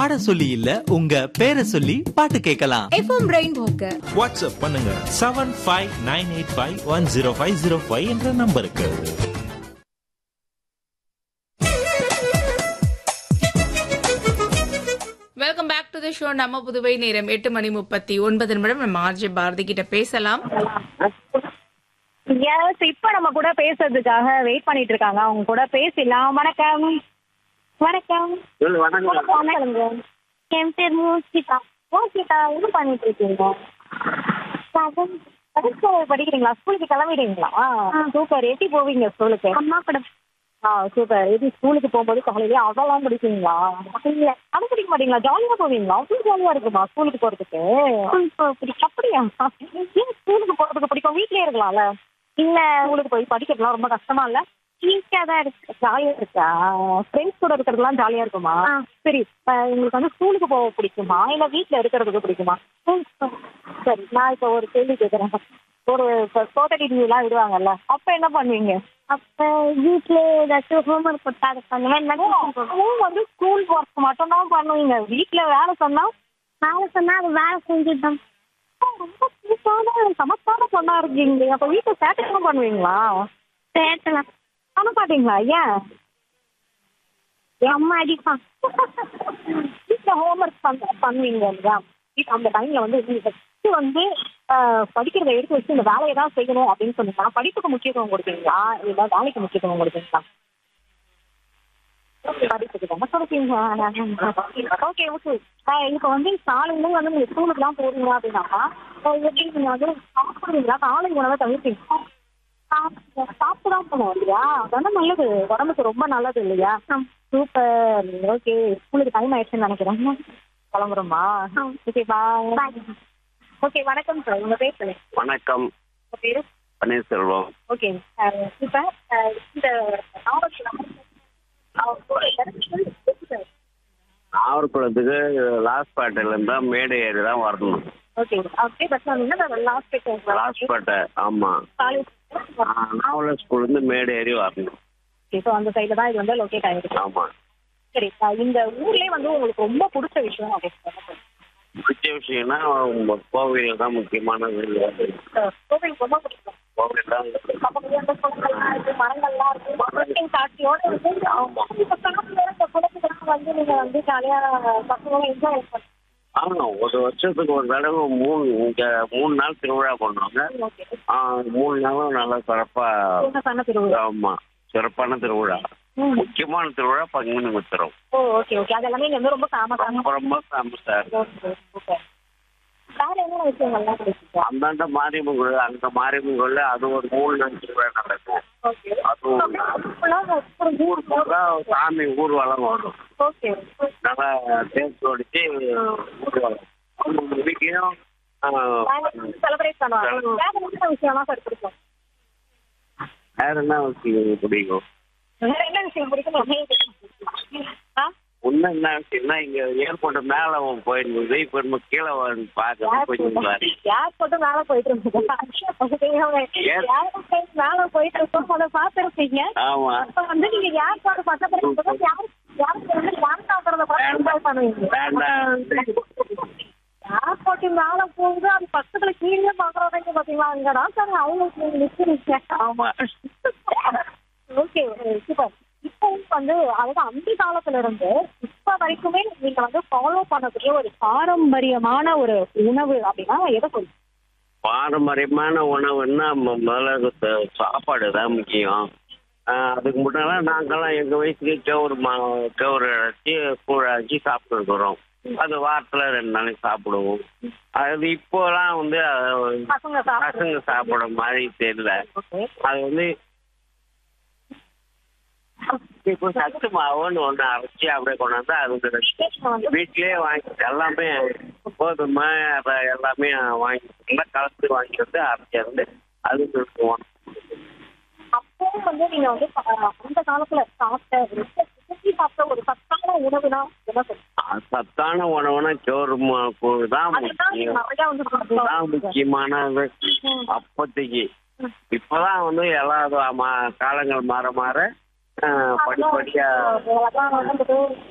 பாட சொல்லி இல்ல உங்க பேரை சொல்லி பாட்டு கேட்கலாம் எஃப்எம் ரெயின்போக்கு வாட்ஸ்அப் பண்ணுங்க seven five nine eight five one zero five zero five என்ற நம்பருக்கு welcome back to the show நம்ம புதுவை நேரம் எட்டு மணி முப்பத்தி ஒன்பது நிமிடம் நம்ம ஆர்ஜே பாரதி கிட்ட பேசலாம் எஸ் இப்ப நம்ம கூட பேசுறதுக்காக வெயிட் பண்ணிட்டு இருக்காங்க அவங்க கூட பேசலாம் வணக்கம் வணக்கம் சொல்லுங்க என் பேர் மோசிகா மோசிகா என்ன பண்ணிட்டு இருக்கீங்க படிக்கிறீங்களா ஸ்கூலுக்கு கிளம்பிடுவீங்களா சூப்பர் எப்படி போவீங்க ஸ்கூலுக்கு அம்மா கூட ஆ சூப்பர் எப்படி ஸ்கூலுக்கு போகும்போது காலையிலேயே அதெல்லாம் படிப்பீங்களா இல்ல அது படிக்க மாட்டீங்களா ஜாலியா போவீங்களா அவ்வளவு ஜாலியா இருக்குமா ஸ்கூலுக்கு போறதுக்கு பிடிக்கும் அப்படியா ஏன் ஸ்கூலுக்கு போறதுக்கு பிடிக்கும் வீட்லயே இருக்கலாம்ல இல்ல ஸ்கூலுக்கு போய் படிக்கிறதுலாம் ரொம்ப கஷ்டமா இல்ல ஈஸியா தான் இருக்கு ஜாலியா இருக்கா ஃப்ரெண்ட்ஸ் கூட இருக்கிறதுலாம் ஜாலியா இருக்குமா சரி அஹ் உங்களுக்கு வந்து ஸ்கூலுக்கு போக பிடிக்குமா இல்ல வீட்ல இருக்கிறதுக்கு பிடிக்குமா சரி நான் இப்போ ஒரு கேள்வி கேட்கறேன் ஒரு சோதனை எல்லாம் விடுவாங்கல்ல அப்ப என்ன பண்ணுவீங்க அப்ப வீட்ல ஏதாச்சும் ஹோம்ஒர்க் கொடுத்தா அதை பண்ணுவேன் வந்து ஸ்கூல் ஒர்க் மட்டும் தான் பண்ணுவீங்க வீட்ல வேலை சொன்னா வேலை சொன்னா அது வேலை செஞ்சுதான் ரொம்ப சூப்பரான சமத்தான பொண்ணா இருக்கீங்க அப்ப வீட்டுல சேட்டைலாம் பண்ணுவீங்களா சேட்டலாம் பண்ண மாட்டீங்களா ஏன் என் அம்மா அடிப்பான் வீட்டுல ஹோம்ஒர்க் பண்ண பண்ணுவீங்க இல்லையா இப்ப அந்த டைம்ல வந்து நீங்க first வந்து ஆஹ், படிக்கிறத எடுத்து வச்சு இந்த வேலையை தான் செய்யணும் அப்படின்னு சொன்னீங்கன்னா படிப்புக்கு முக்கியத்துவம் கொடுப்பீங்களா இல்ல வேலைக்கு முக்கியத்துவம் கொடுப்பீங்களா படிப்புக்கு தானே கொடுப்பீங்க ஓகே ஓகே இப்போ வந்து காலையில வந்து நீங்க ஸ்கூலுக்கு தான் போறீங்க அப்படின்னாக்கா அஹ், எப்படி நீங்க வந்து சாப்பிடுவீங்களா காலை உணவை தவிர்ப்பீங்க சாப்பிட்டு தான் போகணும் இல்லையா அதானே நல்லது உடம்புக்கு ரொம்ப நல்லது இல்லையா சூப்பர் ஓகே ஸ்கூலுக்கு டைம் ஆயிடுச்சுன்னு நினைக்கிறேன் கிளம்புறோமா ஓகே பாய் ஓகே வணக்கம் சார் உங்க பேர் சொல்லுங்க வணக்கம் உங்க பேரு பன்னீர்செல்வம் ஓகே இப்ப அஹ், இந்த நாவல் நாகர்குளத்துக்கு லாஸ்பேட்டையில இருந்தா மேடு ஏறி தான் வரணும் ஓகே அப்படியே பஸ் வந்தீங்கன்னா லாஸ்ட் லாஸ்பேட்டை ஆமா காலேஜ் நாவல ஸ்கூல்ல இருந்து மேடு ஏறி வரணும் ஸோ அந்த சைடுல தான் இது வந்து லொக்கேட் ஆயிருக்கு ஆமா சரி அஹ், இந்த ஊர்லயே வந்து உங்களுக்கு ரொம்ப பிடிச்ச விஷயம் அப்படின்னு சொல்லுங்க பிடிச்ச விஷயம்னா உங்க கோவில் தான் முக்கியமானது கோவில் ரொம்ப பிடிக்கும் கோவில் தான் அப்ப வந்து அந்த குளங்கள்லாம் இருக்கு மரங்கள்லாம் இருக்கு இயற்கை காட்சியோட இருக்கு இப்ப ஃபேமிலியோட இந்த குளத்துக்கு வந்து நீங்க வந்து ஜாலியா பசங்களோட என்ஜாய் பண்ணுங்க ஆமா ஒரு வருஷத்துக்கு ஒரு தடவை மூணு இங்க மூணு நாள் திருவிழா பண்ணுவாங்க ஓகே ஆ, மூணு நாளும் நல்லா சிறப்பா பண்ண திருவிழா ஆமா சிறப்பான திருவிழா ம். முக்கியமான திருவிழா Panguni Uthiram oh okay okay அதெல்லாமே இங்க வந்து ரொம்ப ஃபேமஸ் ரொம்ப ரொம்ப ஃபேமஸ் சார் ஓகே சூப்பர் வேற என்ன விஷயங்கள்லாம் பிடிக்கும் அந்தாண்ட மாரியம்மன் கோயில் அந்த மாரியம்மன் கோயில்ல அது ஒரு மூணு நாள் திருவிழா நடக்கும் ஓகே அதுவும் ஊர் பூரா சாமி ஊர்வலம் வரும் ஓகே நல்லா தேர்ச்சி ஓடிச்சு ஊர்வலம் அவங்க வீட்லயும் ஆ, செலிப்ரேட் பண்ணுவாங்க வேற என்ன விஷயம்லாம் சார் பிடிக்கும் வேற என்ன விஷயம் பிடிக்கும் வேற என்ன விஷயம் பிடிக்கும் ஆ இன்னும் என்ன விஷயம்னா இங்க ஏர்போர்ட் மேல போயிருந்தது இப்ப நம்ம கீழே வந்து பார்க்க கொஞ்சம் பாரு ஏர்போர்ட் மேல போயிட்டு இருந்தது ஏர்போர்ட் மேல போயிட்டு இருக்கோம் அதை பாத்துருப்பீங்க ஆமா அப்ப வந்து நீங்க ஏர்போர்ட் பக்கத்துல இருக்கும்போது யார் யாருக்கு வந்து யார் சாப்பிடறத பார்த்து என்ஜாய் பண்ணுவீங்க ஏர்போர்ட் மேல போகுது அது பக்கத்துல கீழே பாக்குறவங்க பாத்தீங்களா அங்கதான் சார் அவங்களுக்கு நீங்க நிக்கிறீங்க ஆமா ஓகே சூப்பர் இப்போ வந்து அதாவது அந்த காலத்துல இருந்து இப்ப வரைக்குமே நீங்க வந்து ஃபாலோ பண்ணக்கூடிய ஒரு பாரம்பரியமான ஒரு உணவு அப்படின்னா எதை சொல்லுங்க பாரம்பரியமான உணவுன்னா ம- முதல்ல ச- சாப்பாடு தான் முக்கியம் ஆஹ் அதுக்கு முன்னால நாங்கெல்லாம் எங்க வயசுக்கு கேவுரு மா கேவுரு அரைச்சி கூழ அரைச்சி சாப்பிட்டு இருக்கிறோம் அது வாரத்துல ரெண்டு நாளைக்கு சாப்பிடுவோம் அது இப்போலாம் வந்து அஹ், பசங்க சாப்பிடுறது. பசங்க சாப்பிட மாதிரி தெரியல ஓகே அது வந்து இப்போ சத்து மாவுன்னு ஒன்று அரைச்சி அப்படியே கொண்டாந்து அது வீட்லயே வாங்கி எல்லாமே கோதுமை அதை எல்லாமே வாங்கி எல்லாம் கலந்து வாங்கி வந்து அரைச்சி வந்து அது கொடுத்துருவோம் அப்பவும் வந்து நீங்க வந்து அஹ், அந்த காலத்துல சாப்பிட்ட ரொம்ப விரும்பி சாப்பிட்ட ஒரு சத்தான உணவுனா என்ன சொல்லுங்க சத்தான உணவுனா சோறு மா- கூழ் தான் அதுதான் நீங்க முக்கியம் நிறைய வந்து தான் முக்கியமானது அப்போதைக்கு இப்பதான் வந்து எல்லா மா- காலங்கள் மாற மாற ஆஹ், படிப்படியா அதெல்லாம் வந்து